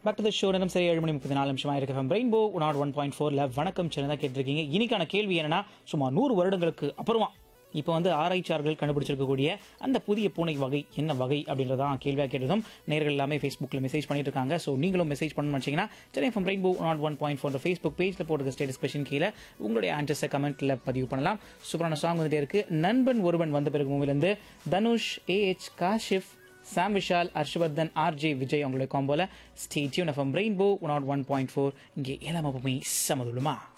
back to the show நேரம் சரி ஏழு மணி முப்பத்தி நாலு நிமிஷமா இருக்கு FM rainbow nought one point ஃபோர்ல வணக்கம் சின்னதாக கேட்டிருக்கீங்க இன்னைக்கான கேள்வி என்னன்னா சுமார் நூறு வருடங்களுக்கு அப்புறமா இப்போ வந்து ஆராய்ச்சியாளர்கள் கண்டுபிடிச்சிருக்கக்கூடிய அந்த புதிய பூனை வகை என்ன வகை அப்படின்றதான் கேள்வியாக கேட்டதும் நேர்கள் எல்லாமே ஃபேஸ்புக்கில் மெசேஜ் பண்ணிட்டு இருக்காங்க ஸோ நீங்களும் மெசேஜ் பண்ணணும்னு வச்சிங்கன்னா Chennai from rainbow nought one point four Facebook பேஜில் போட்டுருக்க ஸ்டேட்டஸ் கொஷின் கீழே உங்களுடைய ஆன்சர்ஸை கமெண்ட்டில் பதிவு பண்ணலாம் சூப்பரான சாங் வந்துட்டே இருக்கு நண்பன் ஒருவன் வந்த பிறகு மூவிலேருந்து Dhanush A H Kashif Sam Vishal Harshavardhan RJ Vijay அவங்களுடைய காம்போல stay tuned FM rainbow one one point four இங்கே ஏழாம் அப்பமே சமதுலுமா